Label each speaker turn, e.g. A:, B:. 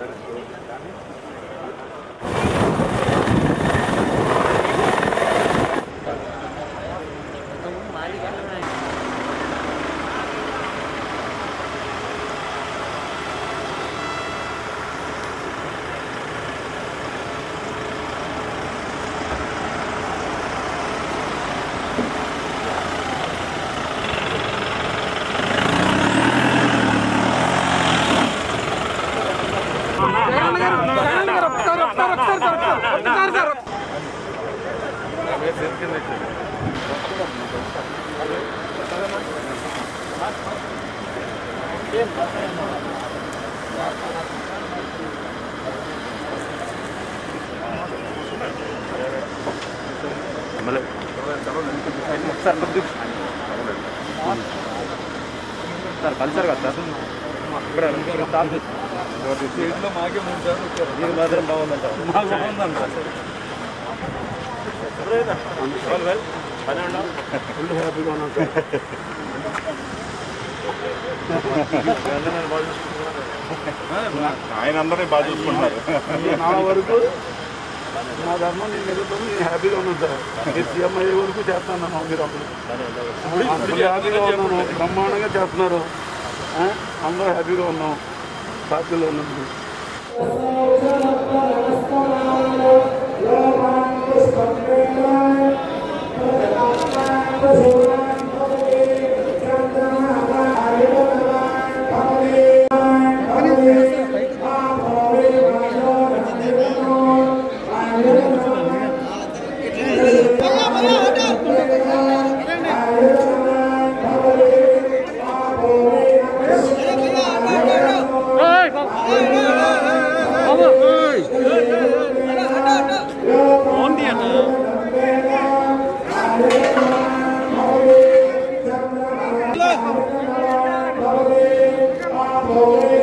A: Sir culture కదా sir ఇక్కడ
B: ఇంట్లో మాకే మూడు సార్లు వచ్చారు
A: ఇది మాత్రం బాగుందంట
B: మాకు బాగుందంట
A: ఫుల్ హ్యాపీగా ఉన్నాం సార్
C: ఆయన అందరినీ బాగా చూసుకుంటున్నారు
A: నా వరకు నా ధర్మం నేను ఎదుగుతాను నేను హ్యాపీగా ఉన్నాను సార్ మీరు సీఎం అయ్యే వరకు చేస్తాను మీరు అప్పుడు అప్పుడు హ్యాపీగా ఉన్నాను బ్రహ్మాండంగా చేస్తున్నారు ఆ? అందరూ హ్యాపీగా ఉన్నాం పార్టీలో ఉన్నప్పుడు
D: Hallelujah.